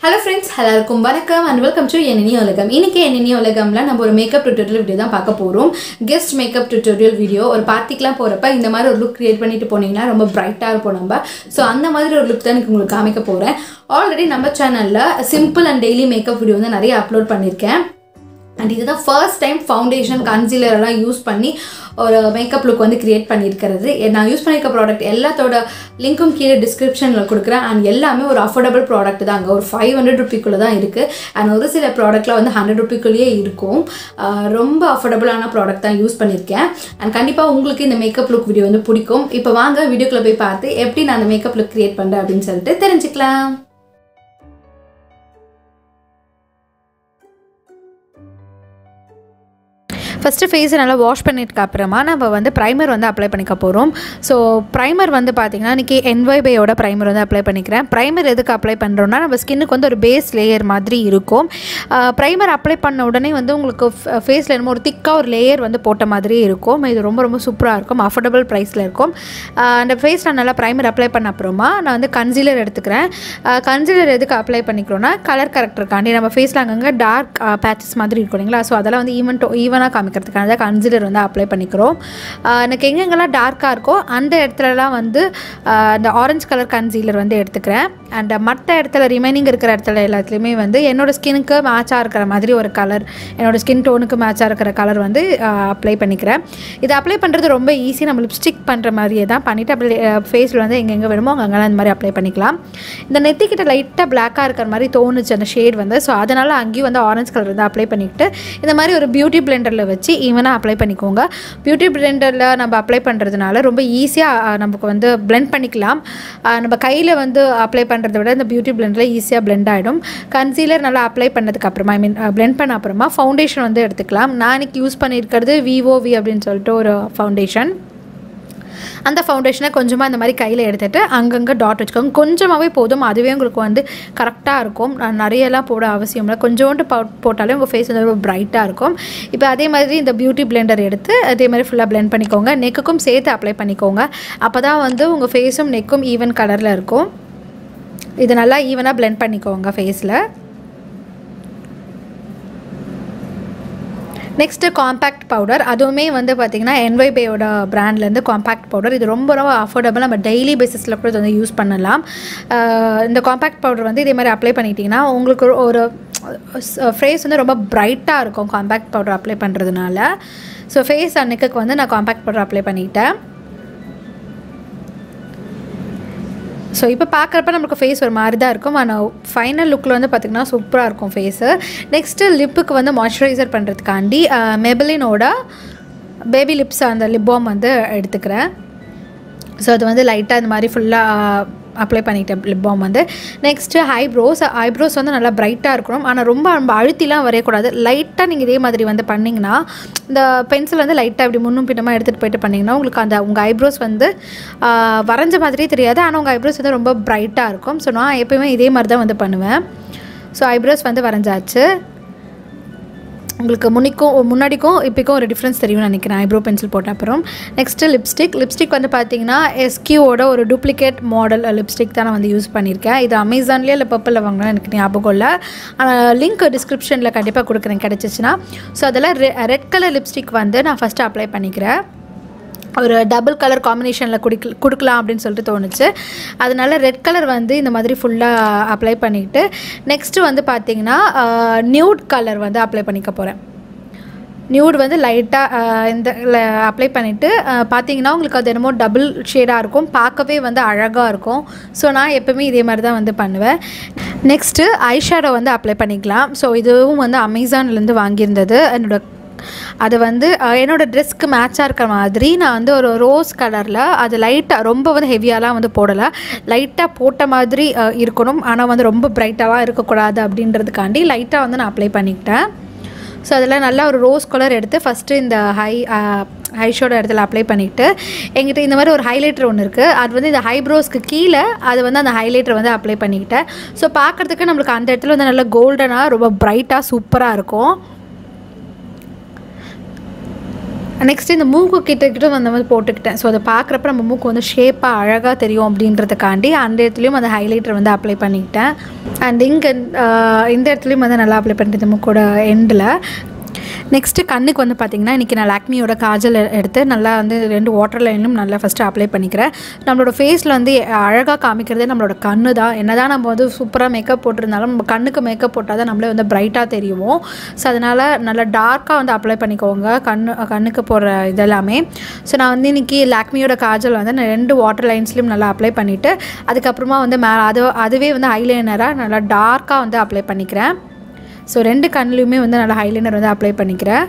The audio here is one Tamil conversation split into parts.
ஹலோ ஃப்ரெண்ட்ஸ் எல்லாருக்கும் வணக்கம் அண்ட் வெல்கம் டு என்னி உலகம் இன்னைக்கு என்னி உலகம்ல நம்ம ஒரு மேக்கப் டுட்டோரியல் வீடியோ தான் பார்க்க போகிறோம் கெஸ்ட் மேக்கப் டுட்டோரியல் வீடியோ ஒரு பார்ட்டிக்கெலாம் போகிறப்ப இந்த மாதிரி ஒரு லுக் கிரியேட் பண்ணிட்டு போனீங்கன்னா ரொம்ப பிரைட்டாக இருப்போம் நம்ம ஸோ அந்த மாதிரி ஒரு லுக் தான் எனக்கு உங்களுக்கு காமிக்க போகிறேன் ஆல்ரெடி நம்ம சேனலில் simple and daily makeup video வந்து நிறைய அப்லோட் பண்ணியிருக்கேன் அண்ட் இதுதான் ஃபர்ஸ்ட் டைம் ஃபவுண்டேஷன் கன்சீலர் எல்லாம் யூஸ் பண்ணி ஒரு மேக்கப் லுக் வந்து கிரியேட் பண்ணியிருக்கிறது எ- நான் யூஸ் பண்ணியிருக்க ப்ராடக்ட் எல்லாத்தோட லிங்க்கும் கீழே டிஸ்கிரிப்ஷனில் கொடுக்குறேன் அண்ட் எல்லாமே ஒரு அஃபோர்டபுள் ப்ராடக்ட் தான் அங்கே ஒரு ஃபைவ் ஹண்ட்ரட் ருபிக்குள்ளே தான் இருக்குது அண்ட் ஒரு சில ப்ராடக்ட்டில் வந்து ஹண்ட்ரட் ருபிக்குள்ளேயே இருக்கும் ஆஹ் ரொம்ப அஃபோர்டபுளான ப்ராடக்ட் தான் யூஸ் பண்ணியிருக்கேன் அண்ட் கண்டிப்பாக உங்களுக்கு இந்த மேக்கப் லுக் வீடியோ வந்து பிடிக்கும் இப்போ வாங்க வீடியோக்குள்ளே போய் பார்த்து எப்படி நான் அந்த மேக்கப் லுக் கிரியேட் பண்ணுறேன் அப்படின்னு சொல்லிட்டு தெரிஞ்சுக்கலாம் ஃபஸ்ட்டு ஃபேஸை நல்லா வாஷ் பண்ணிட்டு அப்புறமா நம்ம வந்து ப்ரைமர் வந்து அப்ளை பண்ணிக்க போகிறோம் ஸோ ப்ரைமர் வந்து பார்த்திங்கன்னா இன்றைக்கி என்வைபையோட ப்ரைமர் வந்து அப்ளை பண்ணிக்கிறேன் ப்ரைமர் எதுக்கு அப்ளை பண்ணுறோன்னா நம்ம ஸ்கின்னுக்கு வந்து ஒரு பேஸ் லேயர் மாதிரி இருக்கும் ப்ரைமர் அப்ளை பண்ண உடனே வந்து உங்களுக்கு ஃபேஸில் என்னமோ ஒரு திக்காக ஒரு லேயர் வந்து போட்ட மாதிரி இருக்கும் இது ரொம்ப ரொம்ப சூப்பராக இருக்கும் அஃபோர்டபுள் ப்ரைஸில் இருக்கும் ஆஹ் அந்த ஃபேஸ் நான் நல்லா ப்ரைமர் அப்ளை பண்ண அப்புறமா நான் வந்து கன்சீலர் எடுத்துக்கிறேன் கன்சீலர் எதுக்கு அப்ளை பண்ணிக்கிறோன்னா கலர் கரெக்டருக்காண்டி நம்ம ஃபேஸில் அங்கங்கே டார்க் பேச்சஸ் மாதிரி இருக்கும் இல்லைங்களா ஸோ அதெல்லாம் வந்து ஈவன் ஈவனாக காமிக்கிறதுக்கான தான் கன்சீலர் வந்து அப்ளை பண்ணிக்கிறோம் ஆஹ் எனக்கு எங்கெங்கெல்லாம் டார்க்காக இருக்கோ அந்த இடத்துலலாம் வந்து ஆஹ் இந்த ஆரஞ்சு கலர் கன்சீலர் வந்து எடுத்துக்கிறேன் அண்ட் மற்ற இடத்துல ரிமைனிங் இருக்கிற இடத்துல எல்லாத்துலேயுமே வந்து என்னோடய ஸ்கினுக்கு மேட்சாக இருக்கிற மாதிரி ஒரு கலர் என்னோடய ஸ்கின் டோனுக்கு மேட்சாக இருக்கிற கலர் வந்து அப்ளை பண்ணிக்கிறேன் இதை அப்ளை பண்ணுறது ரொம்ப ஈஸி நம்ம லிப்ஸ்டிக் பண்ணுற மாதிரியே தான் பண்ணிவிட்டு அப்படி ஃபேஸில் வந்து எங்கெங்கே வேணுமோ அங்கங்கெல்லாம் இந்த மாதிரி அப்ளை பண்ணிக்கலாம் இந்த நெத்திக்கிட்ட லைட்டாக பிளாக்காக இருக்கிற மாதிரி தோணுச்சு அந்த ஷேட் வந்து ஸோ அதனால் அங்கேயும் வந்து ஆரஞ்சு கலர் வந்து அப்ளை பண்ணிக்கிட்டு இந்த மாதிரி ஒரு பியூட்டி பிளெண்டரில் வச்சு ஈவனாக அப்ளை பண்ணிக்கோங்க பியூட்டி பிளெண்டரில் நம்ம அப்ளை பண்ணுறதுனால ரொம்ப ஈஸியாக நமக்கு வந்து blend பண்ணிக்கலாம் ஆஹ் நம்ம கையில் வந்து அப்ளை பண்ணுறதை விட இந்த பியூட்டி பிளெண்டரில் ஈஸியாக blend ஆகிடும் கன்சீலர் நல்லா அப்ளை பண்ணதுக்கு அப்புறமா ஐ மீன் blend பண்ண அப்புறமா ஃபவுண்டேஷன் வந்து எடுத்துக்கலாம் நான் இன்னைக்கு யூஸ் பண்ணியிருக்கிறது விவோவி அப்படின்னு சொல்லிட்டு ஒரு ஃபவுண்டேஷன் அந்த ஃபவுண்டேஷனை கொஞ்சமாக இந்த மாதிரி கையில் எடுத்துகிட்டு அங்கங்கே டாட் வச்சுக்கோங்க கொஞ்சமாகவே போதும் அதுவே உங்களுக்கு வந்து கரெக்டாக இருக்கும் நான் நிறையலாம் போட அவசியம் இல்லை கொஞ்சோண்டு பவு போட்டாலே உங்கள் ஃபேஸ் வந்து ரொம்ப பிரைட்டாக இருக்கும் இப்போ அதே மாதிரி இந்த பியூட்டி பிளெண்டர் எடுத்து அதே மாதிரி ஃபுல்லாக blend பண்ணிக்கோங்க நெக்குக்கும் சேர்த்து அப்ளை பண்ணிக்கோங்க அப்போ தான் வந்து உங்கள் ஃபேஸும் நெக்கும் ஈவன் கலரில் இருக்கும் இது நல்லா ஈவனாக blend பண்ணிக்கோங்க ஃபேஸில் நெக்ஸ்ட்டு காம்பேக்ட் பவுடர் அதுவுமே வந்து பார்த்திங்கன்னா என்வைபேயோட பிராண்ட்லேருந்து காம்பேக்ட் பவுடர் இது ரொம்ப ரொம்ப அஃபோர்டபுள் நம்ம டெய்லி பேசிஸில் கூட இது வந்து யூஸ் பண்ணலாம் ஆஹ் இந்த காம்பேக்ட் பவுடர் வந்து இதே மாதிரி அப்ளை பண்ணிட்டீங்கன்னா உங்களுக்கு ஒரு- ஒரு ஃபேஸ் வந்து ரொம்ப பிரைட்டாக இருக்கும் காம்பேக்ட் பவுடர் அப்ளை பண்ணுறதுனால ஸோ ஃபேஸ் அன்னைக்கு வந்து நான் காம்பேக்ட் பவுடர் அப்ளை பண்ணிட்டேன் ஸோ இப்போ பார்க்குறப்ப நமக்கு ஃபேஸ் ஒரு மாதிரி தான் இருக்கும் ஆனால் ஃபைனல் லுக்கில் வந்து பார்த்திங்கன்னா சூப்பராக இருக்கும் ஃபேஸு நெக்ஸ்ட்டு லிப்புக்கு வந்து மாய்ஸ்சரைசர் பண்ணுறதுக்காண்டி மெபலினோட பேபி லிப்ஸ் அந்த லிப் பாம் வந்து எடுத்துக்கிறேன் ஸோ அது வந்து லைட்டாக இந்த மாதிரி ஃபுல்லாக அப்ளை பண்ணிட்டேன் லிப் பாம் வந்து நெக்ஸ்ட்டு ஐப்ரோஸ் ஐப்ரோஸ் வந்து நல்லா பிரைட்டாக இருக்கணும் ஆனால் ரொம்ப நம்ம அழுத்திலாம் வரையக்கூடாது லைட்டாக நீங்கள் இதே மாதிரி வந்து பண்ணிங்கன்னா இந்த பென்சில் வந்து லைட்டாக இப்படி முன்னும் பின்னமாக எடுத்துகிட்டு போயிட்டு பண்ணிங்கன்னா உங்களுக்கு அந்த உங்கள் ஐப்ரோஸ் வந்து ஆஹ், வரைஞ்ச மாதிரியே தெரியாது ஆனால் உங்கள் ஐப்ரோஸ் வந்து ரொம்ப பிரைட்டாக இருக்கும் ஸோ நான் எப்பயுமே இதே மாதிரி தான் வந்து பண்ணுவேன் ஸோ ஐப்ரோஸ் வந்து வரைஞ்சாச்சு உங்களுக்கு முன்னிக்கும் முன்னாடிக்கும் இப்போக்கும் ஒரு டிஃப்ரென்ஸ் தெரியும்னு நினைக்கிறேன் ஐப்ரோ பென்சில் போட்ட அப்புறம் நெக்ஸ்ட்டு லிப்ஸ்டிக் லிப்ஸ்டிக் வந்து பார்த்தீங்கன்னா எஸ்கியூவோட ஒரு டூப்ளிகேட் மாடல் லிப்ஸ்டிக் தான் நான் வந்து யூஸ் பண்ணியிருக்கேன் இது அமேசான்லேயே இல்லை பர்பிளில் வாங்கினா எனக்கு ஞாபகம் இல்லை லிங்க் டிஸ்கிரிப்ஷனில் கண்டிப்பாக கொடுக்குறேன் கிடச்சிச்சின்னா ஸோ அதில் ரெட் கலர் லிப்ஸ்டிக் வந்து நான் ஃபஸ்ட்டு அப்ளை பண்ணிக்கிறேன் ஒரு டபுள் கலர் காம்பினேஷனில் குடிக்க கொடுக்கலாம் அப்படின்னு சொல்லிட்டு தோணுச்சு அதனால ரெட் கலர் வந்து இந்த மாதிரி ஃபுல்லாக அப்ளை பண்ணிக்கிட்டு நெக்ஸ்ட்டு வந்து பார்த்தீங்கன்னா நியூட் கலர் வந்து அப்ளை பண்ணிக்க போகிறேன் நியூட் வந்து லைட்டாக இந்த அப்ளை பண்ணிவிட்டு பார்த்தீங்கன்னா உங்களுக்கு அது என்னமோ டபுள் ஷேடாக இருக்கும் பார்க்கவே வந்து அழகாக இருக்கும் ஸோ நான் எப்போவுமே இதே மாதிரி தான் வந்து பண்ணுவேன் நெக்ஸ்ட்டு ஐஷேடோ வந்து அப்ளை பண்ணிக்கலாம் ஸோ இதுவும் வந்து அமேசான்லேருந்து வாங்கியிருந்தது என்னோட அது வந்து அஹ், என்னோட ட்ரெஸ்க்கு மேட்சாக இருக்கிற மாதிரி நான் வந்து ஒரு ரோஸ் கலரில் அது லைட்டாக ரொம்ப வந்து ஹெவியாலாம் வந்து போடலை லைட்டாக போட்ட மாதிரி அஹ், இருக்கணும் ஆனால் வந்து ரொம்ப பிரைட்டாலாம் இருக்கக்கூடாது அப்படின்றதுக்காண்டி லைட்டாக வந்து நான் அப்ளை பண்ணிக்கிட்டேன் ஸோ அதில் நல்லா ஒரு ரோஸ் கலர் எடுத்து ஃபஸ்ட்டு இந்த ஹை ஹைஷோட இடத்துல அப்ளை பண்ணிவிட்டு எங்கிட்ட இந்த மாதிரி ஒரு ஹைலைட்டர் ஒன்று இருக்குது அது வந்து இந்த ஹைப்ரோஸ்க்கு கீழே அது வந்து அந்த ஹைலைட்டர் வந்து அப்ளை பண்ணிக்கிட்டேன் ஸோ பார்க்குறதுக்கு நம்மளுக்கு அந்த இடத்துல வந்து நல்லா கோல்டனாக ரொம்ப பிரைட்டாக சூப்பராக இருக்கும் நெக்ஸ்ட் இந்த மூக்கு கிட்ட கிட்ட அந்த மாதிரி போட்டுக்கிட்டேன் ஸோ அதை பார்க்குறப்ப நம்ம மூக்கு வந்து ஷேப்பாக அழகாக தெரியும் அப்படின்றதுக்காண்டி அந்த இடத்துலையும் அந்த ஹைலைட்டர் வந்து அப்ளை பண்ணிக்கிட்டேன் அண்ட் இங்கே இந்த இடத்துலையும் வந்து நல்லா அப்ளை பண்ணிட்டு இந்த மூக்கோட எண்டில் நெக்ஸ்ட்டு கண்ணுக்கு வந்து பார்த்திங்கன்னா இன்றைக்கி நான் லாக்மியோட காஜல் எ- எடுத்து நல்லா வந்து ரெண்டு வாட்டர் லைனும் நல்லா ஃபஸ்ட்டு அப்ளை பண்ணிக்கிறேன் நம்மளோட ஃபேஸில் வந்து அழகாக காமிக்கிறதே நம்மளோட கண்ணு தான் என்ன தான் நம்ம வந்து சூப்பராக மேக்கப் போட்டிருந்தாலும் நம்ம கண்ணுக்கு மேக்கப் போட்டால் தான் நம்மளே வந்து பிரைட்டாக தெரியும் ஸோ அதனால் நல்லா டார்க்காக வந்து அப்ளை பண்ணிக்கோங்க கண்ணு கண்ணுக்கு போடுற இதெல்லாமே ஸோ நான் வந்து இன்றைக்கி லாக்மியோட காஜல் வந்து நான் ரெண்டு வாட்டர் லைன்ஸ்லையும் நல்லா அப்ளை பண்ணிவிட்டு அதுக்கப்புறமா வந்து மே அது அதுவே வந்து ஐலைனராக நல்லா டார்க்காக வந்து அப்ளை பண்ணிக்கிறேன் ஸோ ரெண்டு கண்ணுலையுமே வந்து நல்லா ஐலைனர் வந்து அப்ளை பண்ணிக்கிறேன்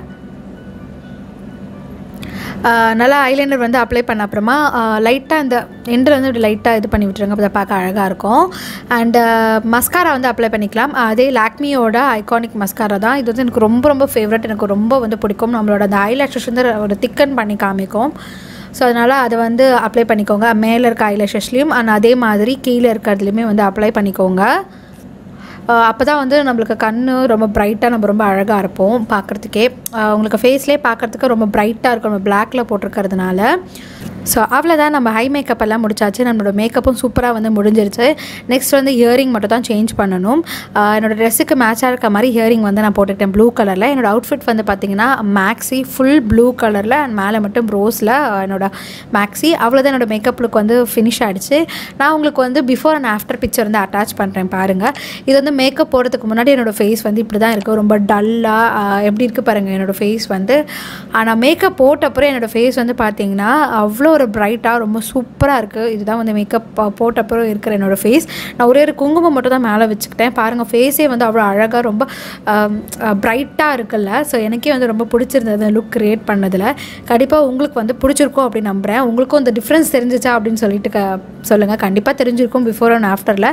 ஆஹ் நல்லா ஐலைனர் வந்து அப்ளை பண்ண அப்புறமா லைட்டாக இந்த எண்டில் வந்து இப்படி லைட்டாக இது பண்ணி விட்டுருங்க அப்போ தான் பார்க்க அழகாக இருக்கும் அண்டு மஸ்காரா வந்து அப்ளை பண்ணிக்கலாம் அதே லாக்மியோட ஐகானிக் மஸ்காரா தான் இது வந்து எனக்கு ரொம்ப ரொம்ப ஃபேவரட் எனக்கு ரொம்ப வந்து பிடிக்கும் நம்மளோட அந்த ஐலாஷஸ் வந்து ஒரு திக்கன் பண்ணி காமிக்கும் ஸோ அதனால் அதை வந்து அப்ளை பண்ணிக்கோங்க மேலே இருக்க ஐலாஷஸ்லேயும் அண்ட் அதே மாதிரி கீழே இருக்கிறதுலையுமே வந்து அப்ளை பண்ணிக்கோங்க அப்போ தான் வந்து நம்மளுக்கு கண் ரொம்ப பிரைட்டாக நம்ம ரொம்ப அழகாக இருப்போம் பார்க்குறதுக்கே உங்களுக்கு ஃபேஸ்லேயே பார்க்குறதுக்கு ரொம்ப பிரைட்டாக இருக்கும் நம்ம பிளாக்கில் போட்டிருக்கிறதுனால ஸோ அவ்வளோதான் நம்ம ஹை மேக்கப் எல்லாம் முடிச்சாச்சு நம்மளோட மேக்கப்பும் சூப்பராக வந்து முடிஞ்சிருச்சு நெக்ஸ்ட் வந்து இயரிங் மட்டும் தான் சேஞ்ச் பண்ணணும் ஆஹ் என்னோட ட்ரெஸ்ஸுக்கு மேட்சாக இருக்க மாதிரி இயரிங் வந்து நான் போட்டுக்கிட்டேன் ப்ளூ கலரில் என்னோட அவுட்ஃபிட் வந்து பார்த்திங்கன்னா மேக்ஸி ஃபுல் ப்ளூ கலரில் அண்ட் மேலே மட்டும் ரோஸில் என்னோட மேக்ஸி அவ்வளோதான் என்னோட மேக்கப் லுக் வந்து ஃபினிஷ் ஆகிடுச்சு நான் உங்களுக்கு வந்து பிஃபோர் அண்ட் ஆஃப்டர் பிக்சர் வந்து அட்டாச் பண்ணுறேன் பாருங்கள் இது வந்து மேக்கப் போடுறதுக்கு முன்னாடி என்னோடய ஃபேஸ் வந்து இப்படி தான் இருக்குது ரொம்ப டல்லாக எப்படி இருக்குது பாருங்கள் என்னோடய ஃபேஸ் வந்து ஆனால் மேக்கப் போட்டப்புறம் என்னோடய ஃபேஸ் வந்து பார்த்தீங்கன்னா அவ்வளோ ஒரு பிரைட்டாக ரொம்ப சூப்பராக இருக்குது இதுதான் வந்து மேக்கப் போட்டப்புறம் இருக்கிற என்னோடய ஃபேஸ் நான் ஒரே ஒரு குங்குமம் மட்டும் தான் மேலே வச்சுக்கிட்டேன் பாருங்கள் ஃபேஸே வந்து அவ்வளோ அழகாக ரொம்ப பிரைட்டாக இருக்குல்ல ஸோ எனக்கே வந்து ரொம்ப பிடிச்சிருந்தது லுக் க்ரியேட் பண்ணதில் கண்டிப்பாக உங்களுக்கு வந்து பிடிச்சிருக்கும் அப்படின்னு நம்புகிறேன் உங்களுக்கும் இந்த டிஃப்ரென்ஸ் தெரிஞ்சிச்சா அப்படின்னு சொல்லிட்டு க சொல்லுங்கள் கண்டிப்பாக தெரிஞ்சிருக்கும் பிஃபோர் அண்ட் ஆஃப்டரில்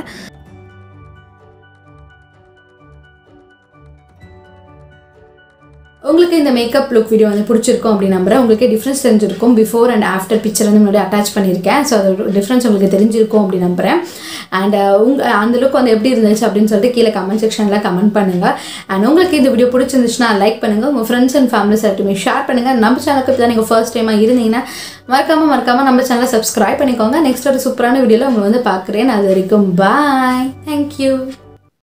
உங்களுக்கு இந்த மேக்கப் லுக் வீடியோ வந்து பிடிச்சிருக்கும் அப்படின்னு நம்புறேன் உங்களுக்கு டிஃப்ரென்ஸ் தெரிஞ்சிருக்கும் பிஃபோர் அண்ட் ஆஃப்டர் பிக்சர் வந்து முன்னாடி அட்டாச் பண்ணியிருக்கேன் ஸோ அது டிஃப்ரென்ஸ் உங்களுக்கு தெரிஞ்சிருக்கும் அப்படின்னு நம்புறேன் அண்ட் உங்க அந்த லுக் வந்து எப்படி இருந்துச்சு அப்படின்னு சொல்லிட்டு கீழே கமெண்ட் செக்ஷனில் கமெண்ட் பண்ணுங்க அண்ட் உங்களுக்கு இந்த வீடியோ பிடிச்சிருந்துச்சுன்னா லைக் பண்ணுங்க உங்கள் ஃப்ரெண்ட்ஸ் அண்ட் ஃபேமிலி எல்லாத்தையுமே ஷேர் பண்ணுங்க நம்ம சேனலுக்கு இப்போ தான் நீங்கள் ஃபர்ஸ்ட் டைமாக இருந்தீங்கன்னா மறக்காம மறக்காம நம்ம சேனலை சப்ஸ்கிரைப் பண்ணிக்கோங்க நெக்ஸ்ட் ஒரு சூப்பரான வீடியோவில் உங்களை வந்து பார்க்குறேன் அது வரைக்கும் பாய் தேங்க்யூ